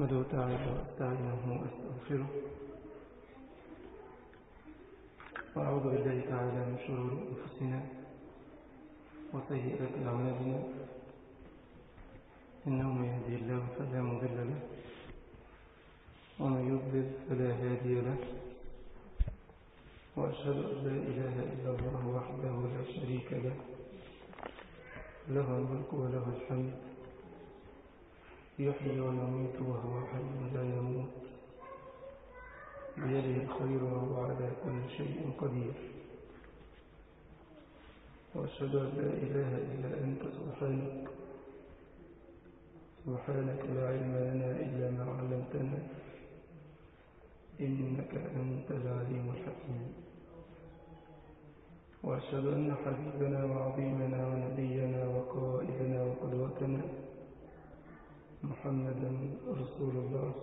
أحمده تعالى وأستعينه وأستغفره وأعوذ بالله تعالى من شرور أنفسنا وسيئات أعمالنا إنه من يهدي الله فلا مضل له ومن يضلل فلا هادي له وأشهد أن لا إله إلا الله وحده لا شريك له له الملك وله الحمد يحيي ويميت وهو حي لا يموت بيده الخير وهو على كل شيء قدير وأشهد أن لا إله إلا أنت سبحانك سبحانك لا علم لنا إلا ما علمتنا إنك أنت العليم الحكيم وأشهد أن حبيبنا وعظيمنا ونبينا وقائدنا وقدوتنا محمدا رسول الله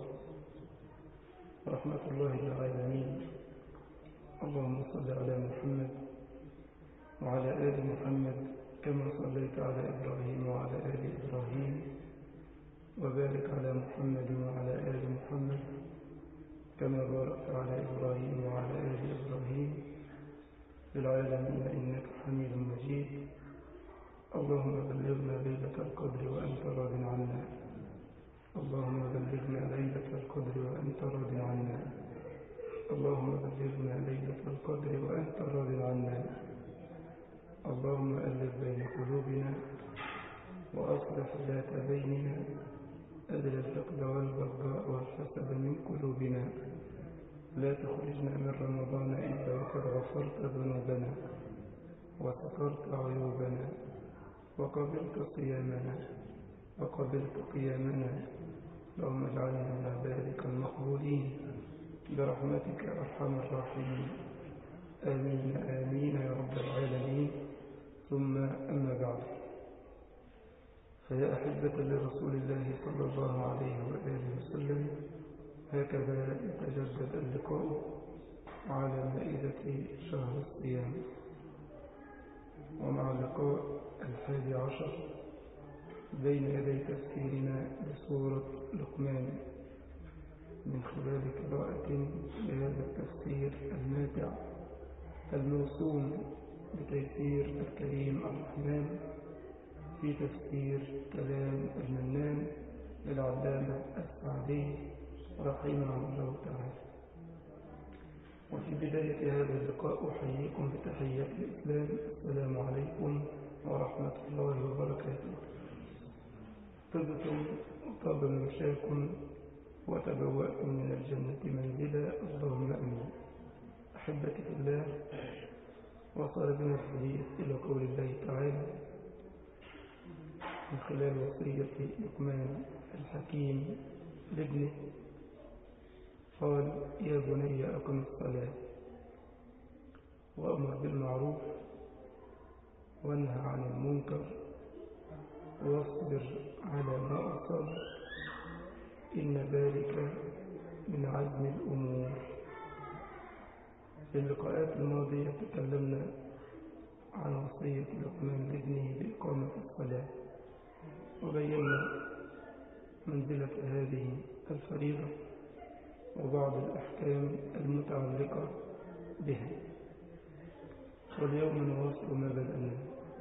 رحمة الله للعالمين اللهم صل على محمد وعلى آل محمد كما صليت على إبراهيم وعلى آل إبراهيم وبارك على محمد وعلى آل محمد كما باركت على إبراهيم وعلى آل إبراهيم في العالمين إنك حميد مجيد اللهم بلغنا ليلة القدر وأنت راض عنا اللهم بلغنا ليلة القدر وأنت راض عنا اللهم بلغنا ليلة القدر وأنت راض عنا اللهم ألف بين قلوبنا وأصلح ذات بيننا أدل الفقد والبغضاء والحسد من قلوبنا لا تخرجنا من رمضان إلا وقد غفرت ذنوبنا وسترت عيوبنا وقبلت صيامنا وقبلت قيامنا اللهم اجعلنا من عبادك المقبولين برحمتك أرحم الراحمين آمين آمين يا رب العالمين ثم أما بعد فيا أحبة لرسول الله صلى الله عليه وآله وسلم هكذا يتجدد اللقاء على مائدة شهر الصيام ومع اللقاء الحادي عشر بين يدي تفسيرنا لسورة لقمان من خلال قراءة لهذا التفسير الماتع الموسوم بتيسير الكريم الرحمن في تفسير كلام المنان للعلامة السعدي رحمه الله تعالى وفي بداية هذا اللقاء أحييكم بتحية الإسلام السلام عليكم ورحمة الله وبركاته طبتم وطاب مشاكم وتبوأتم من الجنة منزلا اللهم أمين أحبتي في الله وصل بنا الحديث إلى قول الله تعالى من خلال وصية لقمان الحكيم لابنه قال يا بني أقم الصلاة وأمر بالمعروف وانهى عن المنكر واصبر على ما أصاب إن ذلك من عزم الأمور في اللقاءات الماضية تكلمنا عن وصية لقمان لابنه بإقامة الصلاة وبينا منزلة هذه الفريضة وبعض الأحكام المتعلقة بها واليوم نواصل ما بدأنا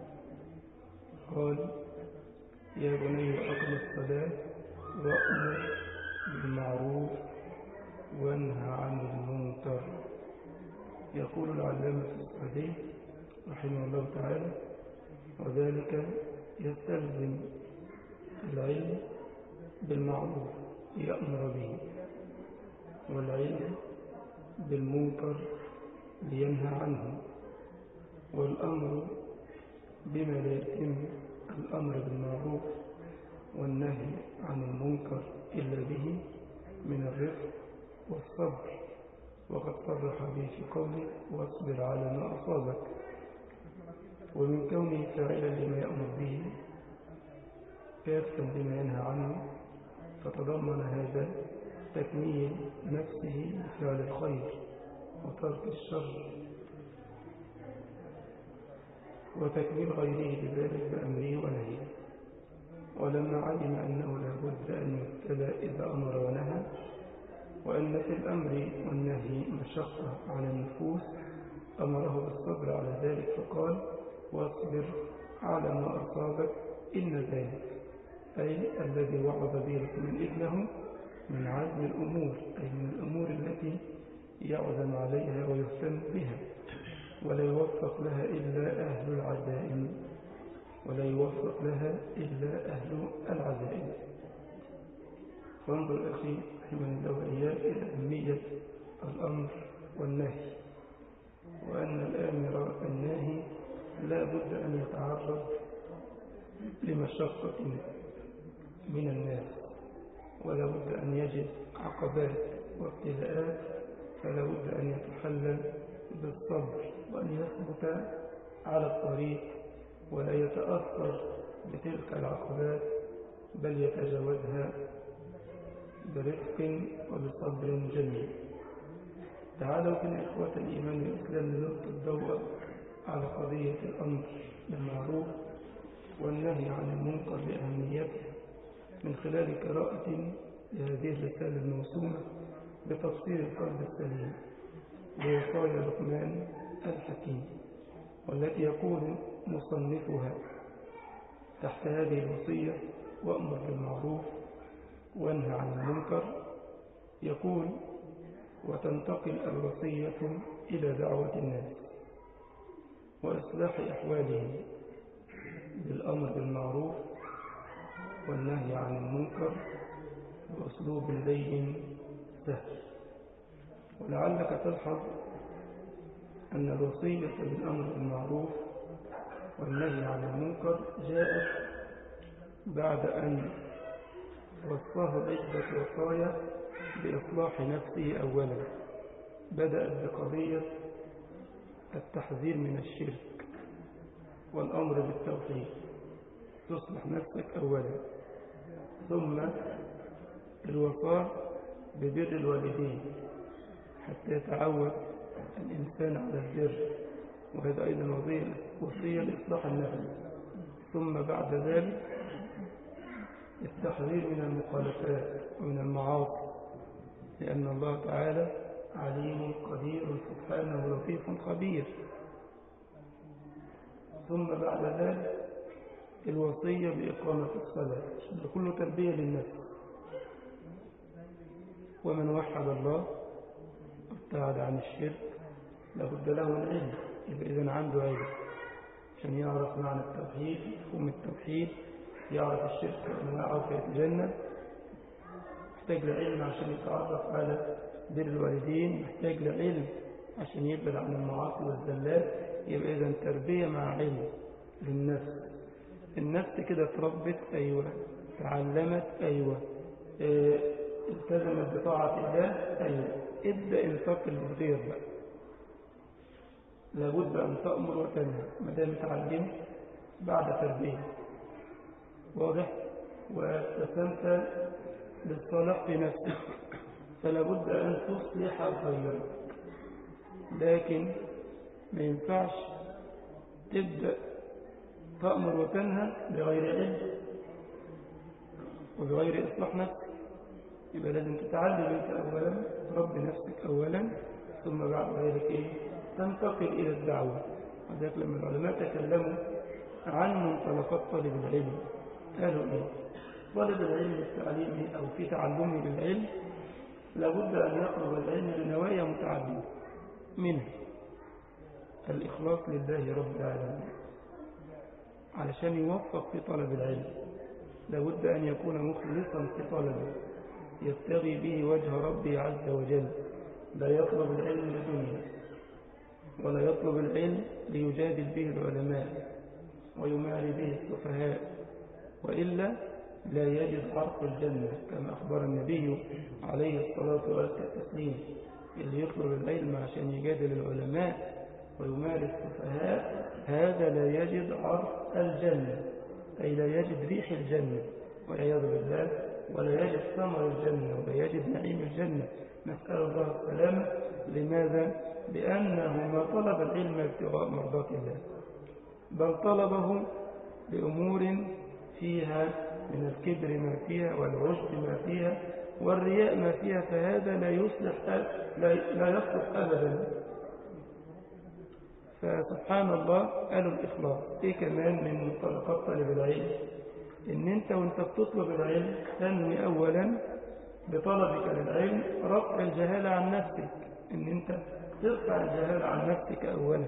قال يا بني أقم الصلاة وأمر بالمعروف وانهى عن المنكر يقول العلامة السعدي رحمه الله تعالى وذلك يستلزم العلم بالمعروف يأمر به والعلم بالمنكر لينهى عنه والأمر بما لا يتم الأمر بالمعروف والنهي عن المنكر إلا به من الرفق والصبر وقد صرح به في قوله واصبر على ما أصابك ومن كونه فاعلا لما يأمر به كافا لما ينهى عنه فتضمن هذا تكميل نفسه بفعل الخير وترك الشر وتكميل غيره بذلك بأمره ونهيه ولما علم أنه لا بد أن يبتلى إذا أمر ونهى وأن في الأمر والنهي مشقة على النفوس أمره بالصبر على ذلك فقال واصبر على ما أصابك إن ذلك أي الذي وعظ به من ابنه من عزم الأمور أي من الأمور التي يعزم عليها ويهتم بها ولا يوفق لها إلا أهل العزائم ولا يوفق لها إلا أهل العزائم فانظر أخي رحمه الله وإياك إلى أهمية الأمر والنهي وأن الآمر الناهي لا بد أن يتعرض لمشقة من الناس ولا بد أن يجد عقبات وابتلاءات فلا بد أن يتحلل بالصبر وأن يثبت على الطريق ولا يتأثر بتلك العقبات بل يتجاوزها برفق وبصبر جميل تعالوا بنا إخوة الإيمان والإسلام لنلقي الضوء على قضية الأمر بالمعروف والنهي عن المنكر لأهميته من خلال قراءة لهذه الرسالة الموسومة بتفسير القلب السليم لوصايا لقمان الحكيم والتي يقول مصنفها تحت هذه الوصية وأمر بالمعروف وانهى عن المنكر يقول وتنتقل الوصية إلى دعوة الناس وإصلاح أحوالهم بالأمر بالمعروف والنهي عن المنكر بأسلوب لين سهل ولعلك تلحظ أن الوصية بالأمر بالمعروف والنهي عن المنكر جاءت بعد أن وصاه عدة وصايا بإصلاح نفسه أولا بدأت بقضية التحذير من الشرك والأمر بالتوحيد تصلح نفسك أولا ثم الوصاة ببر الوالدين حتى يتعود الإنسان على البر وهذا أيضا وصية لإصلاح النفس ثم بعد ذلك التحذير من المخالفات ومن المعاصي لأن الله تعالى عليم قدير سبحانه لطيف خبير ثم بعد ذلك الوصية بإقامة الصلاة ده كله تربية للنفس ومن وحد الله ابتعد عن الشرك لابد له من علم يبقى إذن عنده علم عشان يعرف معنى التوحيد مفهوم التوحيد يعرف الشرك وأنواعه فيتجنب محتاج لعلم عشان يتعرف على بر الوالدين محتاج لعلم عشان يبعد عن المعاصي والزلات يبقى إذا تربية مع علم للنفس النفس كده اتربت أيوة تعلمت أيوة اه التزمت بطاعة الله أيوة ابدأ انتقل للغير بقى لابد أن تأمر وتنهى ما دام اتعلمت بعد تربية واضح وابتسمت للصلاح في نفسك فلا بد أن تصلح غيرك لكن ما ينفعش تبدأ تأمر وتنهى بغير علم وبغير إصلاح نفسك يبقى لازم تتعلم أنت أولا تربي نفسك أولا ثم بعد ذلك إيه تنتقل إلى الدعوة وذلك لما العلماء تكلموا عن منطلقات طالب العلم قالوا إيه طالب العلم التعليمي أو في تعلمه للعلم لابد أن يطلب العلم لنوايا متعددة منها الإخلاص لله رب العالمين علشان يوفق في طلب العلم لابد أن يكون مخلصا في طلبه يبتغي به وجه ربه عز وجل لا يطلب العلم لدنيا ولا يطلب العلم ليجادل به العلماء ويماري به السفهاء وإلا لا يجد عرق الجنة كما أخبر النبي عليه الصلاة والتسليم اللي يطلب العلم عشان يجادل العلماء ويماري السفهاء هذا لا يجد عرق الجنة أي لا يجد ريح الجنة والعياذ بالله ولا يجد ثمر الجنة ولا يجد نعيم الجنة نسأل الله السلامة لماذا؟ لأنه ما طلب العلم ابتغاء مرضات الله بل طلبه لأمور فيها من الكبر ما فيها والعجب ما فيها والرياء ما فيها فهذا لا يصلح لا لا يصلح أبدا فسبحان الله قالوا الإخلاص إيه كمان من منطلقات طالب العلم إن أنت وأنت بتطلب العلم تنوي أولا بطلبك للعلم رفع الجهالة عن نفسك إن أنت ترفع الجهالة عن نفسك أولا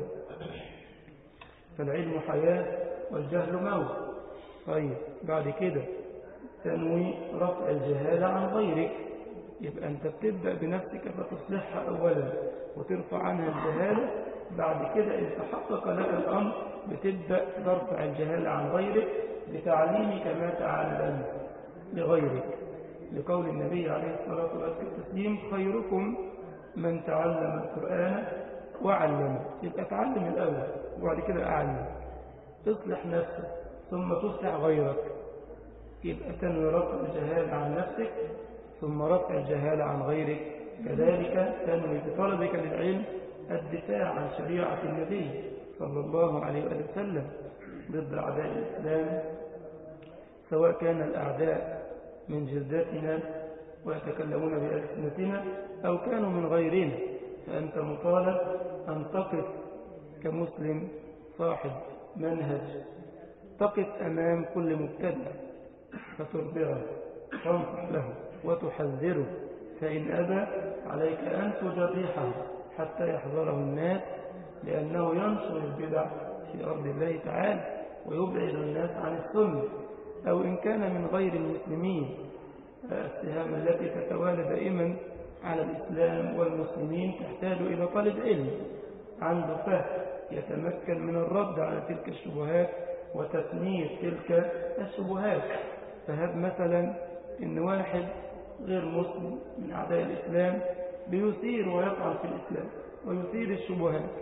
فالعلم حياة والجهل موت طيب بعد كده تنوي رفع الجهالة عن غيرك يبقى أنت بتبدأ بنفسك فتصلحها أولا وترفع عنها الجهالة بعد كده إن تحقق لك الأمر بتبدأ ترفع الجهالة عن غيرك بتعليمك ما تعلم لغيرك لقول النبي عليه الصلاة والتسليم خيركم من تعلم القرآن وعلمه يبقى تعلم الأول وبعد كده أعلم تصلح نفسك ثم تصلح غيرك يبقى تنوي رفع الجهالة عن نفسك ثم رفع الجهالة عن غيرك كذلك تنوي بطلبك للعلم الدفاع عن شريعة النبي صلى الله عليه وسلم ضد أعداء الإسلام سواء كان الأعداء من جلدتنا ويتكلمون بألسنتنا أو كانوا من غيرنا فأنت مطالب أن تقف كمسلم صاحب منهج تقف أمام كل مبتدع فترضعه تنصح له وتحذره فإن أبى عليك أن تجرحه حتى يحذره الناس لأنه ينشر البدع في أرض الله تعالى ويبعد الناس عن السنة أو إن كان من غير المسلمين السهام التي تتوالى دائما على الإسلام والمسلمين تحتاج إلى طالب علم عنده فهم يتمكن من الرد على تلك الشبهات وتثمير تلك الشبهات فهب مثلا إن واحد غير مسلم من أعداء الإسلام بيثير ويطعن في الإسلام ويثير الشبهات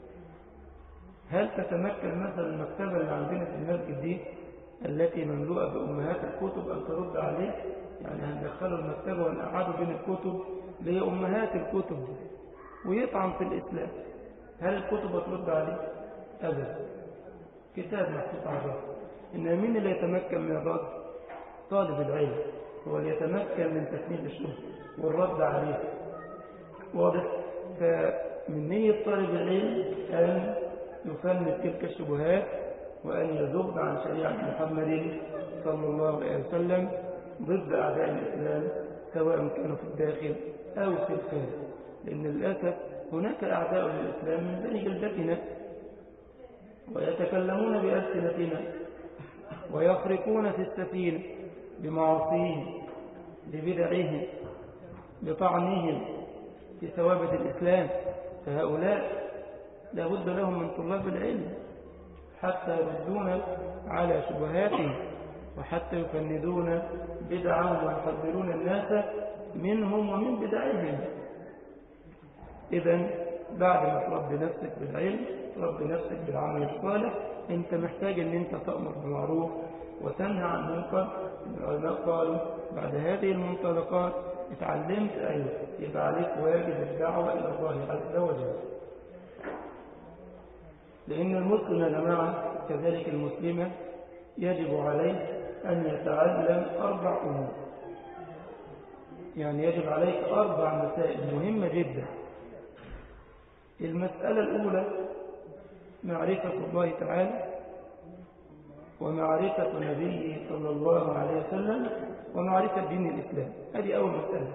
هل تتمكن مثلا المكتبة اللي عندنا في المسجد دي التي مملوءة بأمهات الكتب أن ترد عليه يعني هندخله المكتبة ونقعده بين الكتب اللي هي أمهات الكتب دي ويطعن في الإسلام هل الكتب ترد عليه؟ أبدا كتاب محطوط على الرد إن مين اللي يتمكن من الرد؟ طالب العلم هو اللي يتمكن من تسميد الشبه والرد عليه واضح فمن نية طالب العلم أن يفند تلك الشبهات وأن يذب عن شريعة محمد صلى الله عليه وسلم ضد أعداء الإسلام سواء كانوا في الداخل أو في الخارج لأن للأسف هناك أعداء للإسلام من بني جلدتنا ويتكلمون بألسنتنا ويخرقون في السفينة بمعاصيهم ببدعهم بطعنهم في ثوابت الإسلام فهؤلاء لابد لهم من طلاب العلم حتى يردون على شبهاتهم وحتى يفندون بدعهم ويحذرون الناس منهم ومن بدعهم إذا بعد ما تربي نفسك بالعلم تربي نفسك بالعمل الصالح انت محتاج ان انت تأمر بالمعروف وتنهى عن منكر العلماء قالوا بعد هذه المنطلقات اتعلمت أيوة يبقى عليك واجب الدعوة إلى الله عز وجل لأن المسلم يا جماعة كذلك المسلمة يجب عليه أن يتعلم أربع أمور يعني يجب عليك أربع مسائل مهمة جدا المسألة الأولى معرفة الله تعالى ومعرفة نبيه صلى الله عليه وسلم ومعرفة دين الإسلام هذه أول مسألة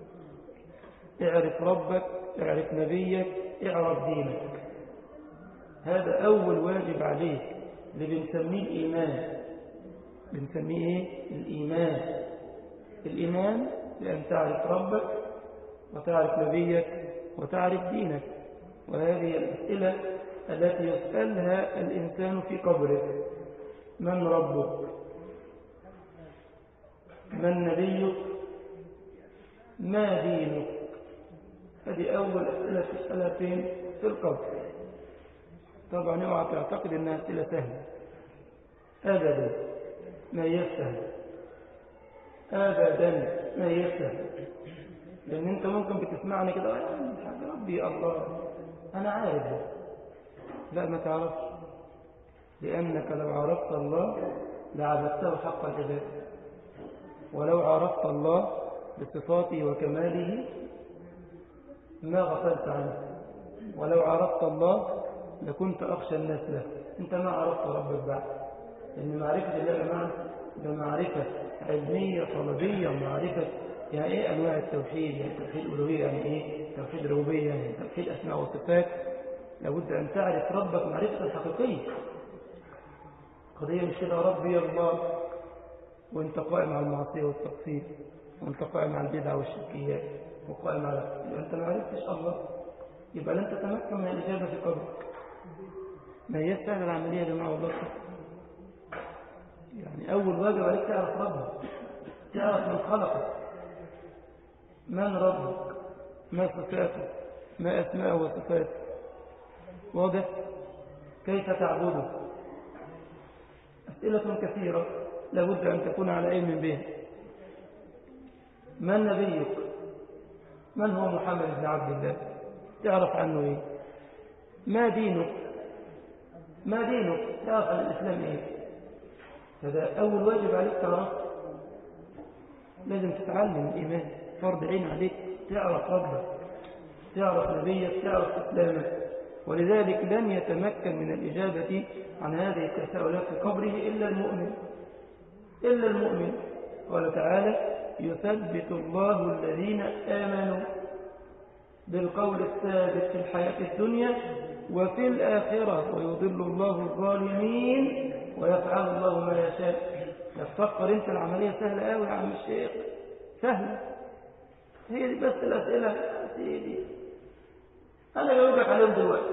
اعرف ربك اعرف نبيك اعرف دينك هذا أول واجب عليك اللي بنسميه الإيمان بنسميه إيه؟ الإيمان الإيمان لأن تعرف ربك وتعرف نبيك وتعرف دينك وهذه الأسئلة التي يسألها الإنسان في قبره من ربك من نبيك ما دينك هذه أول أسئلة تسألها فين في القبر طبعا اوعى تعتقد انها أسئلة سهلة أبدا ما يسهل أبدا ما يسهل لأن أنت ممكن بتسمعني كده يا ربي الله أنا عارف ده لا ما تعرفش لأنك لو عرفت الله لعبدته حق العباد ولو عرفت الله بصفاته وكماله ما غفلت عنه ولو عرفت الله لكنت أخشى الناس له أنت ما عرفت ربك بعد لأن معرفة الله يا جماعة ده معرفة علمية طلبية ومعرفة يعني إيه أنواع التوحيد يعني توحيد ألوهية يعني إيه توحيد ربوبية يعني توحيد أسماء وصفات لابد أن تعرف ربك معرفة حقيقية قضية مش كده ربي الله وانت قائم على المعصية والتقصير وانت قائم على البدع والشركيات وقائم على يبقى انت ما عرفتش الله يبقى لن تتمكن من الإجابة في قبرك ما هي سهلة العملية يا جماعة والله يعني أول واجب عليك تعرف ربك تعرف من خلقك من ربك ما صفاته ما أسماءه وصفاته واضح كيف تعبده أسئلة كثيرة لابد أن تكون على علم بها من نبيك من هو محمد بن عبد الله تعرف عنه ايه ما دينك ما دينك تعرف عن الإسلام ايه هذا أول واجب عليك تعرف لازم تتعلم الإيمان فرض عين عليك تعرف ربك تعرف نبيك تعرف إسلامك ولذلك لن يتمكن من الإجابة عن هذه التساؤلات في قبره إلا المؤمن إلا المؤمن قال تعالى يثبت الله الذين آمنوا بالقول الثابت في الحياة الدنيا وفي الآخرة ويضل الله الظالمين ويفعل الله ما يشاء تفكر انت العملية سهلة قوي يا عم الشيخ سهلة هي دي بس الأسئلة سيدي أنا جاوبك عليهم دلوقتي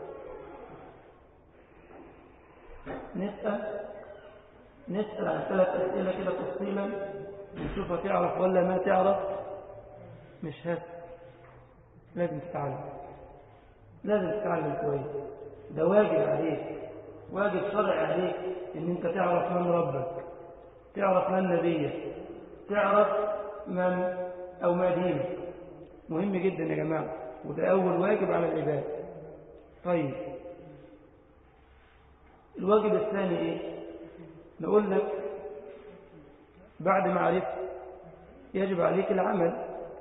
نسأل نسأل عن ثلاث أسئلة كده تفصيلا نشوف هتعرف ولا ما تعرف مش هات لازم تتعلم لازم تتعلم كويس ده واجب عليك واجب شرعي عليك ان انت تعرف من ربك تعرف من نبيك تعرف من او ما دينك مهم جدا يا جماعة وده اول واجب على العباد طيب الواجب الثاني ايه نقول لك بعد ما عرفت يجب عليك العمل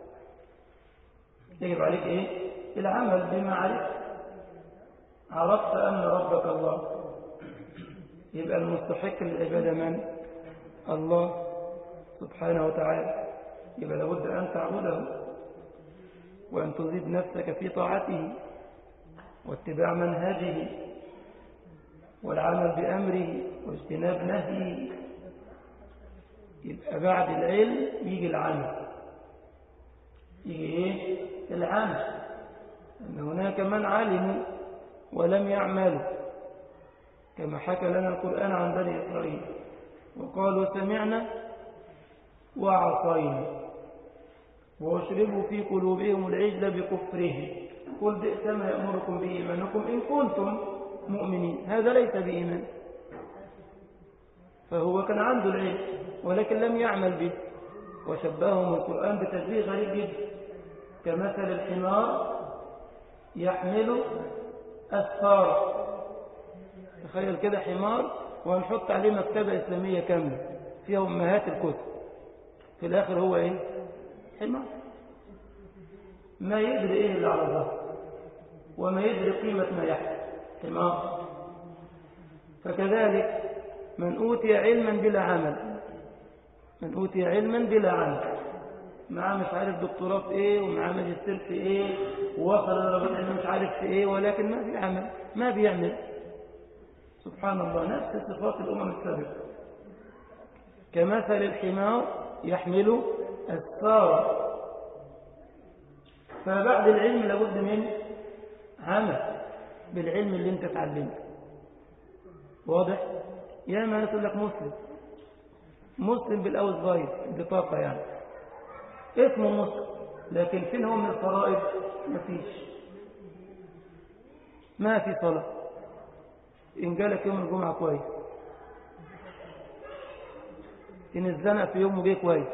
يجب عليك ايه العمل بما عرفت عرفت ان ربك الله يبقى المستحق للعباده من الله سبحانه وتعالى يبقى لابد ان تعبده وان تزيد نفسك في طاعته واتباع منهجه والعمل بامره واجتناب نهيه يبقى بعد العلم يجي العمل يجي ايه العمل ان هناك من علموا ولم يعملوا كما حكى لنا القرآن عن بني إسرائيل وقالوا سمعنا وعصينا واشربوا في قلوبهم العجل بكفرهم قل بئس ما يأمركم به إيمانكم إن كنتم مؤمنين هذا ليس بإيمان فهو كان عنده العلم ولكن لم يعمل به وشبههم القرآن بتشبيه غريب جدا كمثل الحمار يحمل أسفار تخيل كده حمار وهنحط عليه مكتبة إسلامية كاملة فيها أمهات الكتب في الآخر هو إيه حمار ما يدري إيه اللي على ظهر وما يدري قيمة ما يحمل حمار فكذلك من أوتي علما بلا عمل من أوتي علما بلا عمل معاه مش عارف دكتوراه في ايه ومعاه ماجستير في ايه ووصل لدرجه انه مش عارف في ايه ولكن ما في عمل ما بيعمل سبحان الله نفس صفات الامم السابقه كمثل الحمار يحمل اسفارا فبعد العلم لابد من عمل بالعلم اللي انت اتعلمته واضح يا ما يقول لك مسلم مسلم بالاول صغير بطاقه يعني اسمه مسلم لكن فين هو من الفرائض مفيش ما في صلاة إن جالك يوم الجمعة كويس إن الزنق في يومه جه كويس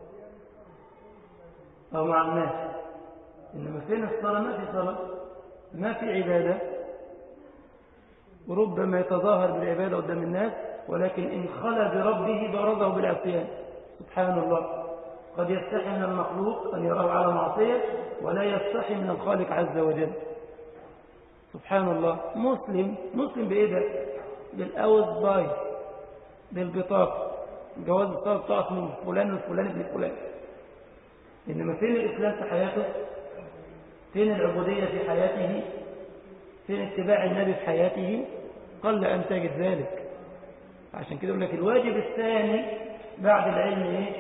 أو مع الناس إنما فين الصلاة ما في صلاة ما في عبادة وربما يتظاهر بالعبادة قدام الناس ولكن إن خلى بربه برزه بالعصيان سبحان الله قد يستحي من المخلوق أن يراه على معصية ولا يستحي من الخالق عز وجل سبحان الله مسلم مسلم بإيه ده بالأوز باي بالبطاقة جواز البطاقة بتقف من فلان وفلان ابن فلان إنما فين الإسلام في حياته فين العبودية في حياته فين اتباع النبي في حياته قل أن تجد ذلك عشان كده يقول لك الواجب الثاني بعد العلم ايه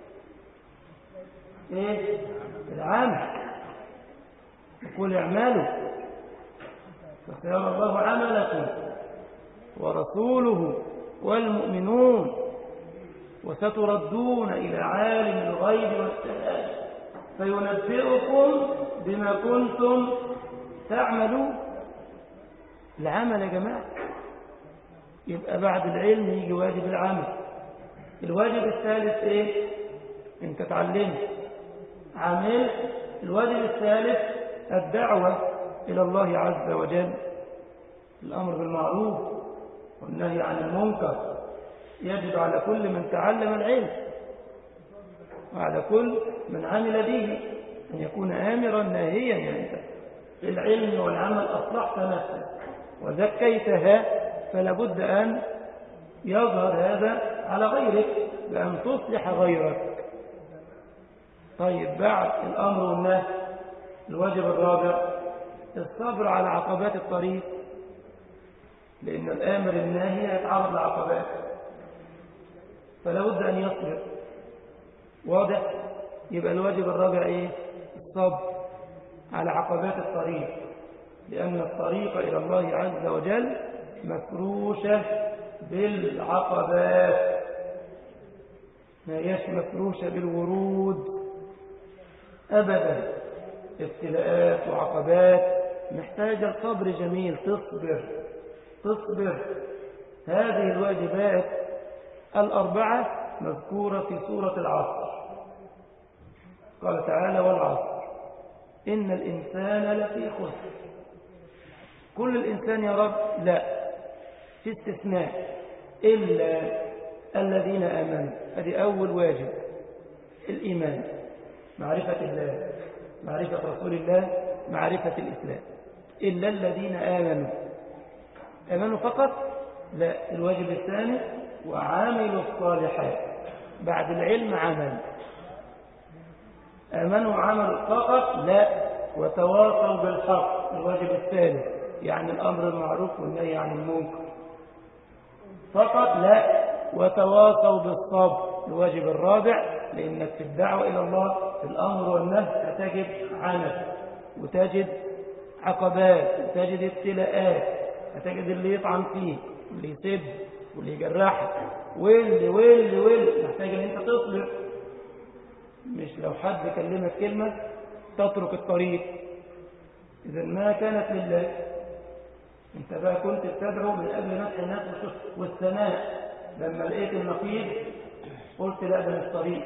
ايه العمل يقول اعملوا فسيرى الله عملكم ورسوله والمؤمنون وستردون إلى عالم الغيب والشهادة فينبئكم بما كنتم تعملون العمل يا جماعة يبقى بعد العلم يجي واجب العمل الواجب الثالث ايه انت تعلمت عملت الواجب الثالث الدعوة إلى الله عز وجل الأمر بالمعروف والنهي عن المنكر يجب على كل من تعلم العلم وعلى كل من عمل به أن يكون آمرا ناهيا يعني أنت العلم والعمل أصلحت نفسك وزكيتها فلا بد أن يظهر هذا على غيرك بأن تصلح غيرك طيب بعد الأمر والنهي الواجب الرابع الصبر على عقبات الطريق لأن الآمر الناهي يتعرض لعقبات فلا بد أن يصبر واضح يبقى الواجب الرابع إيه الصبر على عقبات الطريق لأن الطريق إلى الله عز وجل مفروشة بالعقبات ما هيش مفروشة بالورود أبدا ابتلاءات وعقبات محتاجة الصبر جميل تصبر تصبر هذه الواجبات الأربعة مذكورة في سورة العصر قال تعالى والعصر إن الإنسان لفي خسر كل الإنسان يا رب لا في استثناء إلا الذين آمنوا هذه أول واجب الإيمان معرفة الله معرفة رسول الله معرفة الإسلام إلا الذين آمنوا آمنوا فقط لا الواجب الثاني وعاملوا الصالحات بعد العلم عمل آمنوا وعملوا فقط لا وتواصوا بالحق الواجب الثالث يعني الأمر المعروف والنهي عن المنكر فقط لا وتواصوا بالصبر الواجب الرابع لأنك في الدعوة إلى الله في الأمر والنهي هتجد عنف وتجد عقبات وتجد ابتلاءات هتجد اللي يطعن فيه واللي يسب واللي يجرحك واللي واللي واللي محتاج ان انت تصبر مش لو حد كلمك كلمة تترك الطريق إذا ما كانت لله انت بقى كنت بتدعو من أجل مدح الناس والثناء لما لقيت النقيض قلت لا ده مش طريق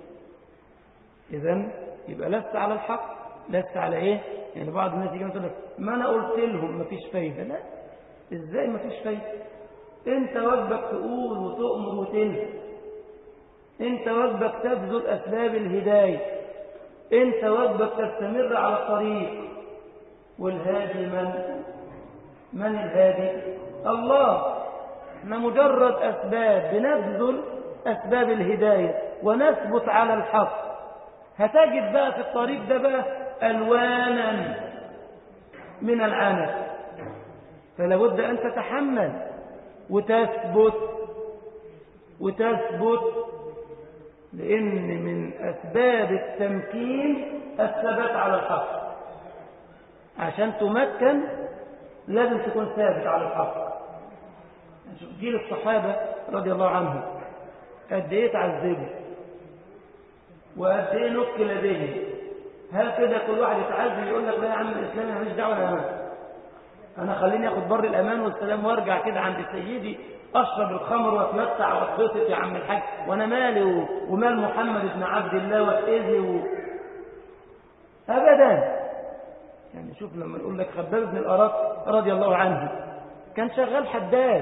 إذا يبقى لست على الحق لست على إيه يعني بعض الناس يجي يقول لك ما أنا قلت لهم مفيش فايدة لا إزاي مفيش فايدة أنت واجبك تقول وتؤمر وتنهى أنت واجبك تبذل أسباب الهداية أنت واجبك تستمر على الطريق والهادي من من الهادي الله احنا مجرد أسباب بنبذل أسباب الهداية ونثبت على الحق هتجد بقى في الطريق ده بقى ألوانا من العنف فلا بد أن تتحمل وتثبت وتثبت لأن من أسباب التمكين الثبات على الحق عشان تمكن لازم تكون ثابت على الحق جيل الصحابة رضي الله عنهم قد ايه تعذبوا وقد ايه نكل به هل كده كل واحد يتعذب يقول لك لا يا عم الاسلام انا ماليش دعوه الامان انا خليني اخد بر الامان والسلام وارجع كده عند سيدي اشرب الخمر واتمتع واتبسط يا عم الحاج وانا مالي ومال محمد بن عبد الله واتاذي و... ابدا يعني شوف لما نقول لك خباب بن الارات رضي الله عنه كان شغال حداد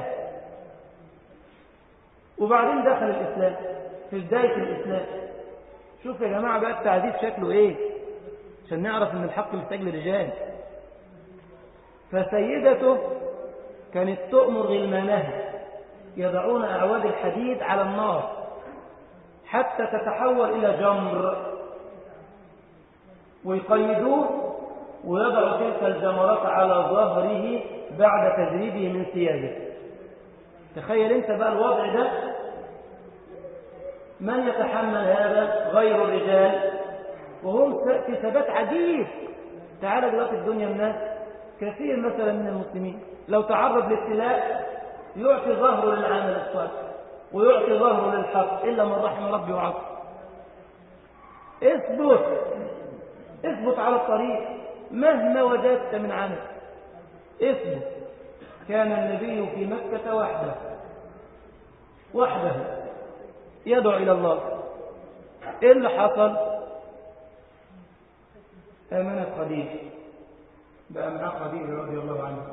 وبعدين دخل الإسلام في بداية الإسلام شوف يا جماعة بقى التعذيب شكله إيه عشان نعرف إن الحق محتاج لرجال فسيدته كانت تؤمر غلمانها يضعون أعواد الحديد على النار حتى تتحول إلى جمر ويقيدوه ويضع تلك الجمرات على ظهره بعد تدريبه من ثيابه تخيل انت بقى الوضع ده من يتحمل هذا غير الرجال وهم في ثبات عجيب تعال دلوقتي الدنيا الناس كثير مثلا من المسلمين لو تعرض لابتلاء يعطي ظهره للعمل الصالح ويعطي ظهره للحق إلا من رحم ربي وعصر اثبت اثبت على الطريق مهما وجدت من عمل اثبت كان النبي في مكة وحده وحده يدعو إلى الله إيه اللي حصل آمنت خديجة بقى معاه خديجة رضي الله عنها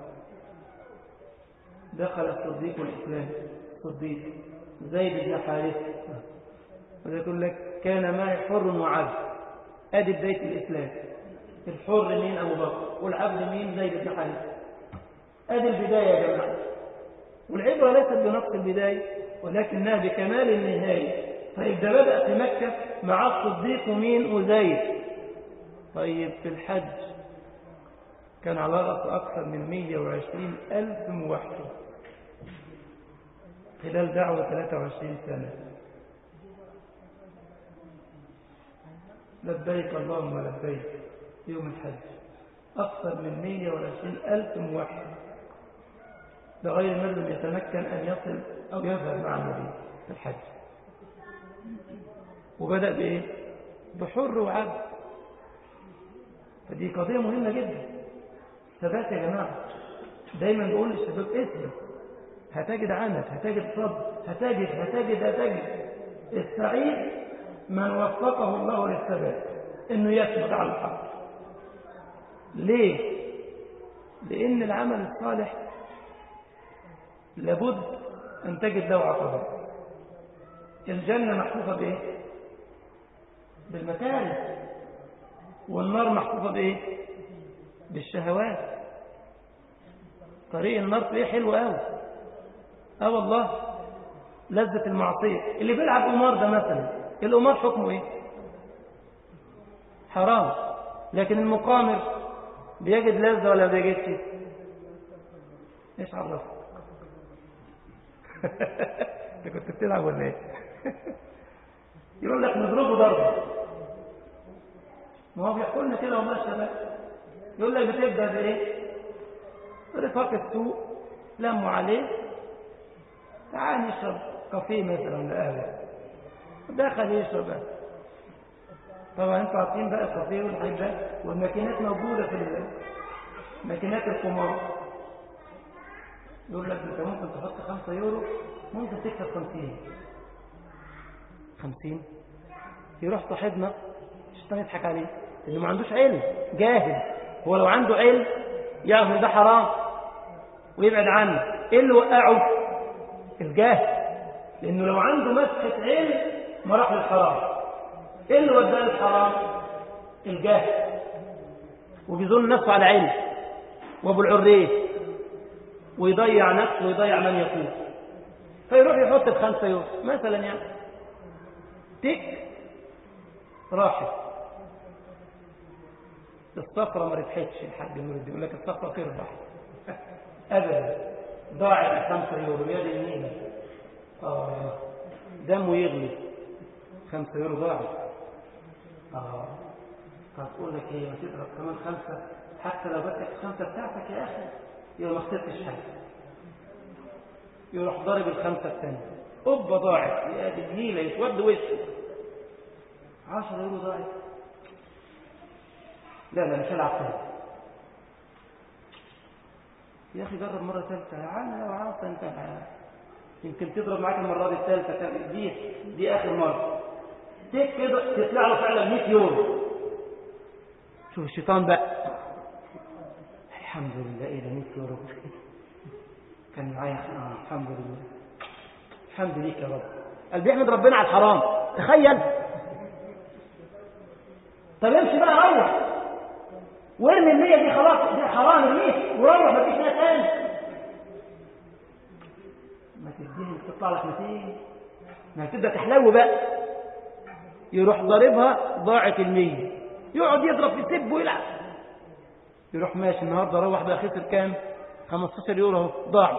دخل الصديق الإسلام صديق زيد بن حارث وده يقول لك كان معي حر وعبد ادي بداية الإسلام الحر مين أبو بكر والعبد مين زيد بن حارث ادي البداية يا جماعة والعبرة ليست بنقص البداية ولكنها بكمال النهاية طيب ده بدأ في مكة مع الصديق مين وزيد طيب في الحج كان على رأس أكثر من 120 ألف موحد خلال دعوة 23 سنة لبيك اللهم لبيك يوم الحج أكثر من 120 ألف موحد بغير من لم يتمكن أن يصل أو يذهب مع النبي في الحج وبدأ بإيه؟ بحر وعبد فدي قضية مهمة جدا ثبات يا جماعة دايما بقول للشباب اثبت هتجد عمل هتجد صبر هتجد هتجد هتجد السعيد من وفقه الله للثبات انه يثبت على الحق ليه لان العمل الصالح لابد ان تجد له عقبات الجنة محفوفة بايه بالمكارم والنار محفوفة بايه بالشهوات طريق النار فيه حلو قوي اه والله لذة المعصية اللي بيلعب قمار ده مثلا القمار حكمه ايه حرام لكن المقامر بيجد لذة ولا بيجدش ايش عرفك انت كنت بتلعب ولا ايه يقول لك نضربه ضربه ما هو بيحكوا لنا كده وما الشباب يقول لك بتبدا بايه رفاق السوق لموا عليه تعال نشرب كافيه مثلا ولا قهوه دخل يشرب طبعا انتوا عارفين بقى الكافيه والحاجات ده والماكينات موجوده في ماكينات القمار يقول لك انت ممكن تحط 5 يورو ممكن تكسب 50 50 يروح صاحبنا الشيطان يضحك عليه انه ما عندوش علم جاهل هو لو عنده علم يعرف ان ده حرام ويبعد عنه ايه اللي وقعه الجاهل لانه لو عنده مسحه علم ما راح للحرام ايه اللي وداه للحرام الجاهل وبيظن نفسه على علم وابو العريه ويضيع نفسه ويضيع من يقول فيروح يحط بخمسة يورو مثلا يعني تك راحت الصفرة ما ربحتش الحاج نور الدين يقول لك الصفرة تربح ابدا ضاعت الخمسة يورو يا دي النيلة اه دمه يغلي خمسة يورو ضاعت اه فتقول لك ايه ما تضرب كمان خمسة حتى لو بدك الخمسة بتاعتك يا اخي يبقى ما خسرتش حاجة يروح ضارب الخمسة الثانية قبة ضاعت يا دي النيلة يسود وشه 10 يورو ضاعت لا لا مش هلعب تاني يا اخي جرب مرة ثالثة يا عم لو عاصة انت يمكن تضرب معاك المرة دي الثالثة دي دي اخر مرة تك كده تطلع له فعلا 100 يورو شوف الشيطان بقى الحمد لله ايه ده 100 يورو كان معايا آه الحمد لله الحمد ليك يا رب قال بيحمد ربنا على الحرام تخيل طب امشي بقى روح وارمي المية دي خلاص دي حرام ارميه وروح مفيش ناس تاني ما تديني تطلع لك 200 ما هتبدا تحلو بقى يروح ضاربها ضاعت المية يقعد يضرب في سب ويلعب يروح ماشي النهارده روح بقى خسر كام 15 يورو اهو ضاع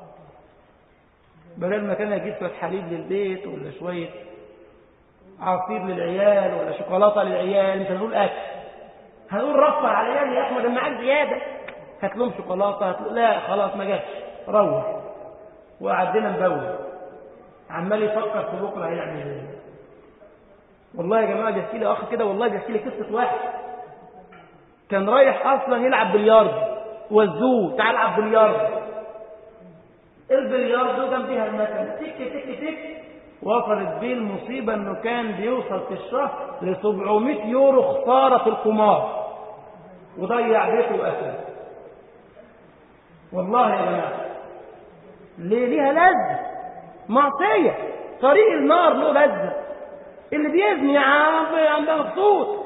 بدل ما كان يجيب شويه حليب للبيت ولا شويه عصير للعيال ولا شوكولاته للعيال مش هنقول اكل هنقول رفع على العيال يا احمد معاك زياده هات لهم شوكولاته هات لا خلاص ما جاتش روح وقعدنا مبول عمال يفكر في بكره هيعمل ايه والله يا جماعه بيحكي لي اخ كده والله بيحكي لي قصه واحد كان رايح اصلا يلعب بلياردو وزوه تعال العب بلياردو البلياردو جنبيها المكنه تك تك تك وصلت بيه المصيبه انه كان بيوصل في الشهر ل 700 يورو خساره في القمار وضيع بيته واسره والله يا جماعه ليه ليها لذة معصية طريق النار له لذة اللي بيزني يا عم عم مبسوط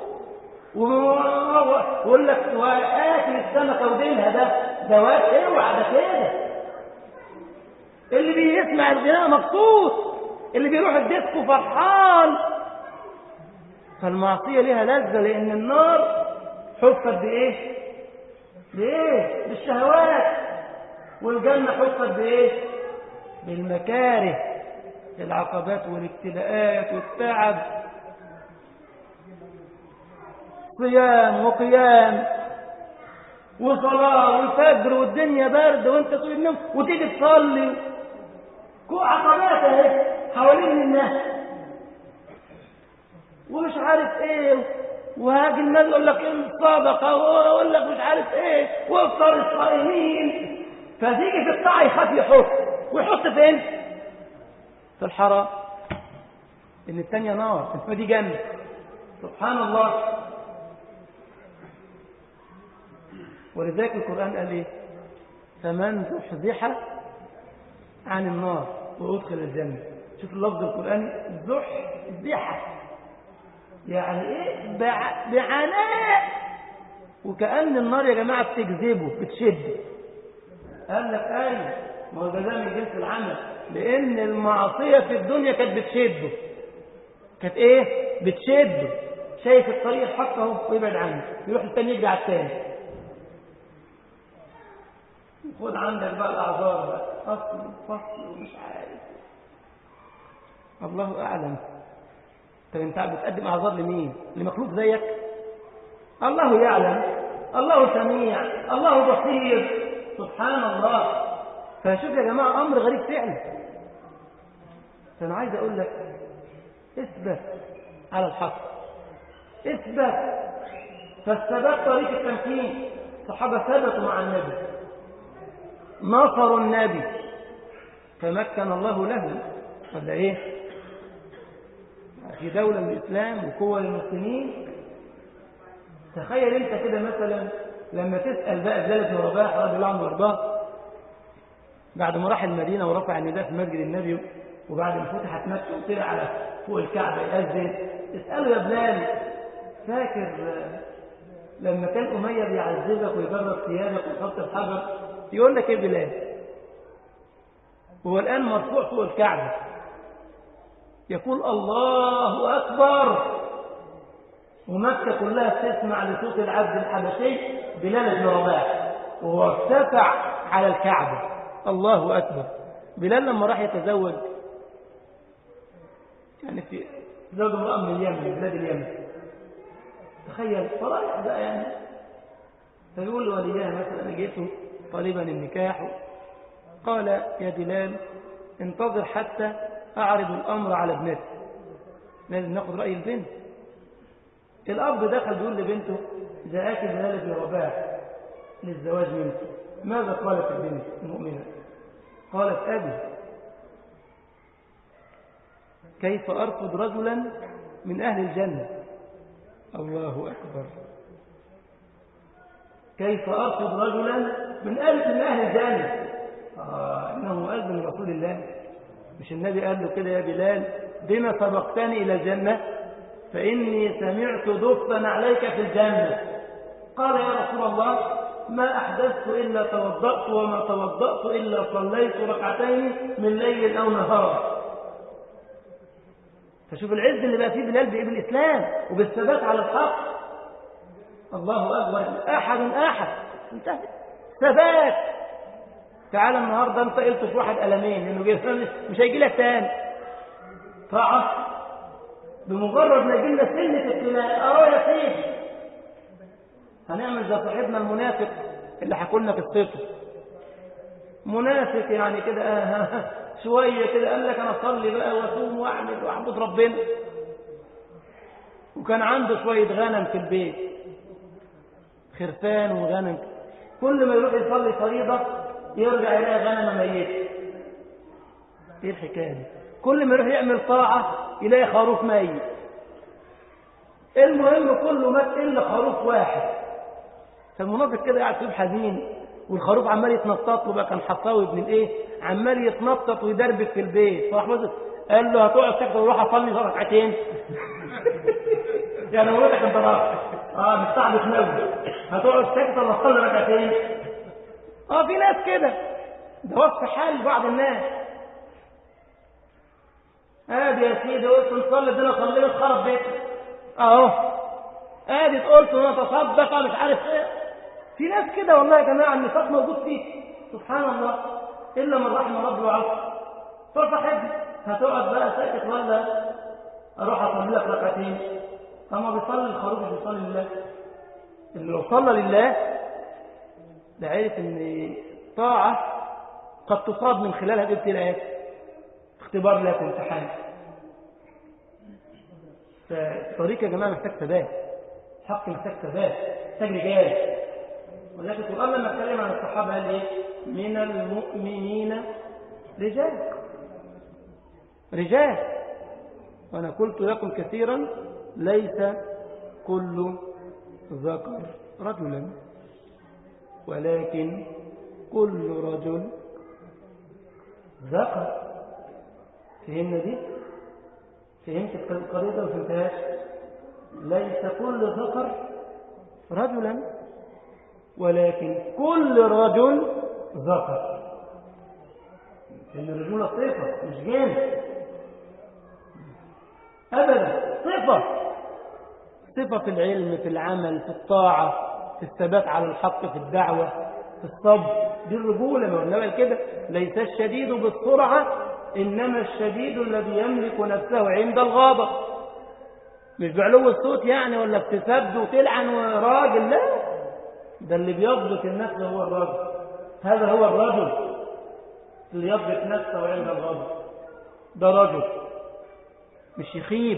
ويقول لك واكل السمكه وديلها ده ده واد اوعى ده كده اللي بيسمع الغناء مبسوط اللي بيروح الديسكو فرحان فالمعصيه ليها لذه لان النار حفت بايه بايه بالشهوات والجنه حفت بايه بالمكاره العقبات والابتلاءات والتعب صيام وقيام وصلاة والفجر والدنيا برد وانت طول النوم وتيجي تصلي عقبات اهي حوالين الناس ومش عارف ايه وهاجي الناس يقول لك الصدقة ويقول لك مش عارف ايه وافطر الصائمين فتيجي في الطاعة يخاف يحط ويحط فين؟ في الحرام ان الثانية نار انما دي جنة سبحان الله ولذلك القرآن قال ايه فمن زحزح عن النار وادخل الجنة شوف اللفظ القرآني زحزح يعني ايه بع... بعناء وكأن النار يا جماعة بتجذبه بتشده قال لك ايوه ما هو ده من جنس العمل لان المعصية في الدنيا كانت بتشده كانت ايه بتشده شايف الطريق الحق اهو ويبعد عنه يروح الثاني يجري على الثاني خد عندك بقى الاعذار بقى اصل وفصل ومش عارف الله اعلم طب انت بتقدم اعذار لمين لمخلوق زيك الله يعلم الله سميع الله بصير سبحان الله فشوف يا جماعه امر غريب فعلا فانا عايز اقول لك اثبت على الحق اثبت فالثبات طريق التمكين الصحابه ثبتوا مع النبي نصروا النبي فمكن الله له ولا ايه في دولة الإسلام وقوة للمسلمين تخيل انت كده مثلا لما تسأل بقى بلال بن رباح رضي الله عنه وارضاه بعد ما راح المدينة ورفع النداء في مسجد النبي وبعد ما فتحت مكة وطلع على فوق الكعبة يأذن اسأله يا بلال فاكر لما كان أمية بيعذبك ويجرب ثيابك ويحط الحجر يقول لك ايه بلال هو الآن مرفوع فوق الكعبة يقول الله أكبر ومكة كلها تسمع لصوت العبد الحبشي بلال بن رباح وهو ارتفع على الكعبة الله أكبر بلال لما راح يتزوج يعني في زوج امرأة من اليمن من بلاد اليمن تخيل فرايح بقى يعني فيقول لوليها مثلا أنا جيته طالبا النكاح قال يا بلال انتظر حتى أعرض الأمر على ابنتي لازم ناخد رأي البنت الأب دخل بيقول لبنته جاءك بلال بن رباح للزواج منك ماذا قالت البنت المؤمنة قالت أبي كيف أرفض رجلا من أهل الجنة الله أكبر كيف أرفض رجلا من أهل من أهل الجنة آه إنه مؤذن رسول الله مش النبي قال له كده يا بلال بما سبقتني إلى الجنة فإني سمعت دفا عليك في الجنة قال يا رسول الله ما أحدثت إلا توضأت وما توضأت إلا صليت ركعتين من ليل أو نهار فشوف العز اللي بقى فيه بلال بإيه بالإسلام وبالثبات على الحق الله أكبر أحد أحد انتهى ثبات تعالى النهارده انت قلت في واحد قلمين انه جه مش هيجي لك تاني طاعه بمجرد ما يجي لنا سنه ابتلاء اراه يا سيدي هنعمل زي صاحبنا المنافق اللي حكوا لنا قصته منافق يعني كده آه شويه كده قال لك انا اصلي بقى واصوم واعمل واعبد ربنا وكان عنده شويه غنم في البيت خرفان وغنم كل ما يروح يصلي فريضه يرجع يلاقي غنمه ميته ايه الحكايه دي كل ما يروح يعمل طاعه يلاقي خروف ميت المهم كله مات الا خروف واحد فالمنافق كده قاعد فيه حزين والخروف عمال يتنطط له بقى كان حصاوي ابن الايه عمال يتنطط ويدربك في البيت فراح قال له هتقعد ساكت وروح اصلي ركعتين يعني مراتك انت راح اه مش صاحب تنوي هتقعد ساكت ولا تصلي ركعتين اه في ناس كده ده وصف حال بعض الناس ادي يا سيدي قلت نصلي الدنيا صلينا خرب بيتك اهو ادي قلت نتصدق مش عارف ايه في ناس كده والله يا جماعه النفاق موجود فيه سبحان الله الا من رحم ربي وعفو فصاحبني هتقعد بقى ساكت ولا اروح اصلي لك ركعتين اما بيصلي الخروف مش بيصلي لله اللي لو صلى لله ده عرف ان طاعة قد تصاب من خلالها الابتلاءات اختبار لك وامتحان فالطريق يا جماعة محتاج ثبات حق محتاج ثبات محتاج رجال ولكن القرآن لما اتكلم عن الصحابة قال ايه من المؤمنين رجال رجال وأنا قلت لكم كثيرا ليس كل ذكر رجلا ولكن كل رجل ذكر فهمنا دي فهمت القضية ده فهمتهاش ليس كل ذكر رجلا ولكن كل رجل ذكر لأن الرجولة صفة مش جنس أبدا صفة صفة في العلم في العمل في الطاعة في الثبات على الحق في الدعوة في الصبر دي الرجولة ما قلنا كده ليس الشديد بالسرعة إنما الشديد الذي يملك نفسه عند الغضب مش بعلو الصوت يعني ولا بتسب وتلعن وراجل لا ده اللي بيضبط النفس هو الراجل هذا هو الرجل اللي يضبط نفسه عند الغضب ده رجل مش يخيب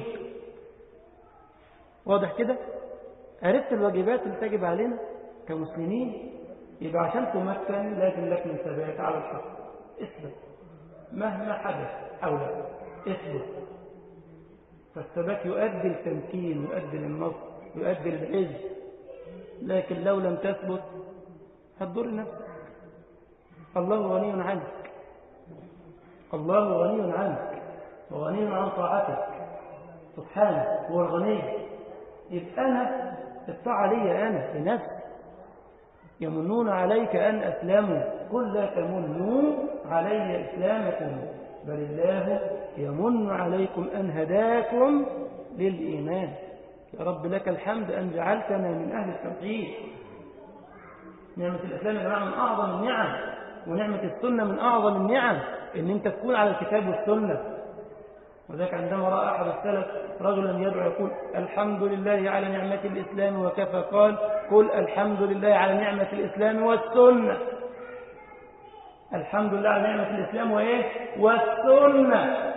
واضح كده عرفت الواجبات اللي تجب علينا كمسلمين يبقى عشان تمكن لازم لك من ثبات على الحق اثبت مهما حدث حولك اثبت فالثبات يؤدي التمكين يؤدي للنصر يؤدي للعز لكن لو لم تثبت هتضر نفسك الله غني عنك الله غني عنك وغني عن طاعتك سبحانه هو الغني يبقى أنا الطاعة لي أنا لنفسي يمنون عليك أن أسلموا قل لا تمنوا علي إسلامكم بل الله يمن عليكم أن هداكم للإيمان يا رب لك الحمد أن جعلتنا من أهل التوحيد نعمة الإسلام يا جماعة من أعظم النعم ونعمة السنة من أعظم النعم إن أنت تكون على الكتاب والسنة وذلك عندما رأى أحد السلف رجلا يدعو يقول الحمد لله على نعمة الإسلام وكفى قال قل الحمد لله على نعمة الإسلام والسنة الحمد لله على نعمة الإسلام وإيه والسنة